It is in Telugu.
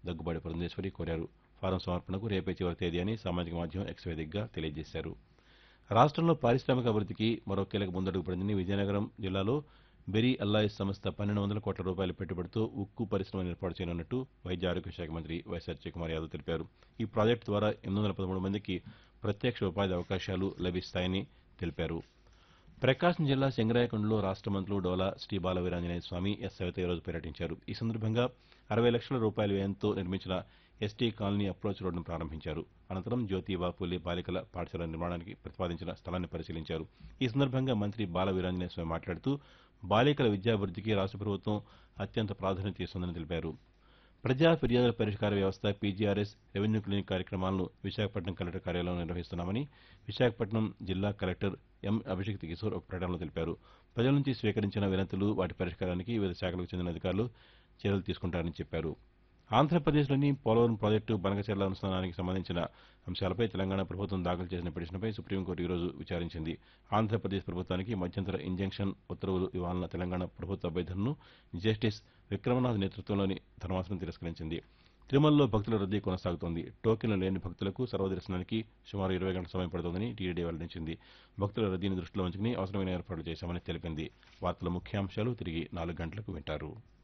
దగ్గుబాటి పురంధేశ్వరి కోరారు ఫారం సమర్పణకు రేపే చివరి తేదీ అని సామాజిక మాధ్యమం ఎక్స్ వేదికగా తెలియజేశారు రాష్ట్రంలో పారిశ్రామిక అభివృద్ధికి మరో కీలక ముందడుగు పడిందని విజయనగరం జిల్లాలో బెరీ అల్లాయిస్ సంస్థ పన్నెండు వందల కోట్ల రూపాయల పెట్టుబడితో ఉక్కు పరిశ్రమను ఏర్పాటు చేయనున్నట్టు వైద్య ఆరోగ్య శాఖ మంత్రి వైఎస్ కుమార్ యాదవ్ తెలిపారు ఈ ప్రాజెక్టు ద్వారా ఎనిమిది వందల పదమూడు మందికి ప్రత్యక్ష ఉపాధి అవకాశాలు లభిస్తాయని తెలిపారు ప్రకాశం జిల్లా సింగరాయకొండలో రాష్ట్ర మంత్రులు డోలా శ్రీ బాల వీరాంజనేయ స్వామి ఎస్ సవిత ఈరోజు పర్యటించారు ఈ సందర్భంగా అరవై లక్షల రూపాయల వ్యయంతో నిర్మించిన ఎస్టీ కాలనీ అప్రోచ్ రోడ్డును ప్రారంభించారు అనంతరం జ్యోతిబా పూలే బాలికల పాఠశాల నిర్మాణానికి ప్రతిపాదించిన స్థలాన్ని పరిశీలించారు ఈ సందర్భంగా మంత్రి బాల వీరాంజనేయ స్వామి మాట్లాడుతూ బాలికల విద్యాభివృద్ధికి రాష్ట్ర ప్రభుత్వం అత్యంత ప్రాధాన్యత ఇస్తుందని తెలిపారు ప్రజా ఫిర్యాదుల పరిష్కార వ్యవస్థ పీజీఆర్ఎస్ రెవెన్యూ క్లినిక్ కార్యక్రమాలను విశాఖపట్నం కలెక్టర్ కార్యాలయంలో నిర్వహిస్తున్నామని విశాఖపట్నం జిల్లా కలెక్టర్ ఎం అభిషేక్ కిషోర్ ఒక ప్రకటనలో తెలిపారు ప్రజల నుంచి స్వీకరించిన వినతులు వాటి పరిష్కారానికి వివిధ శాఖలకు చెందిన అధికారులు చర్యలు తీసుకుంటారని చెప్పారు ఆంధ్రప్రదేశ్లోని పోలవరం ప్రాజెక్టు బనకచెర్ల అనుసంధానానికి సంబంధించిన అంశాలపై తెలంగాణ ప్రభుత్వం దాఖలు చేసిన పిటిషన్పై సుప్రీంకోర్టు ఈరోజు విచారించింది ఆంధ్రప్రదేశ్ ప్రభుత్వానికి మధ్యంతర ఇంజంక్షన్ ఉత్తర్వులు ఇవ్వాలన్న తెలంగాణ ప్రభుత్వ అభ్యర్థనను జస్టిస్ విక్రమనాథ్ నేతృత్వంలోని ధర్మాసనం తిరస్కరించింది తిరుమలలో భక్తుల రద్దీ కొనసాగుతోంది టోకెన్లు లేని భక్తులకు సర్వదర్శనానికి సుమారు ఇరవై గంటల సమయం పడుతోందని టీడీ వెల్లడించింది భక్తుల రద్దీని దృష్టిలో ఉంచుకుని అవసరమైన ఏర్పాట్లు చేశామని తెలిపింది వార్తల ముఖ్యాంశాలు తిరిగి నాలుగు గంటలకు వింటారు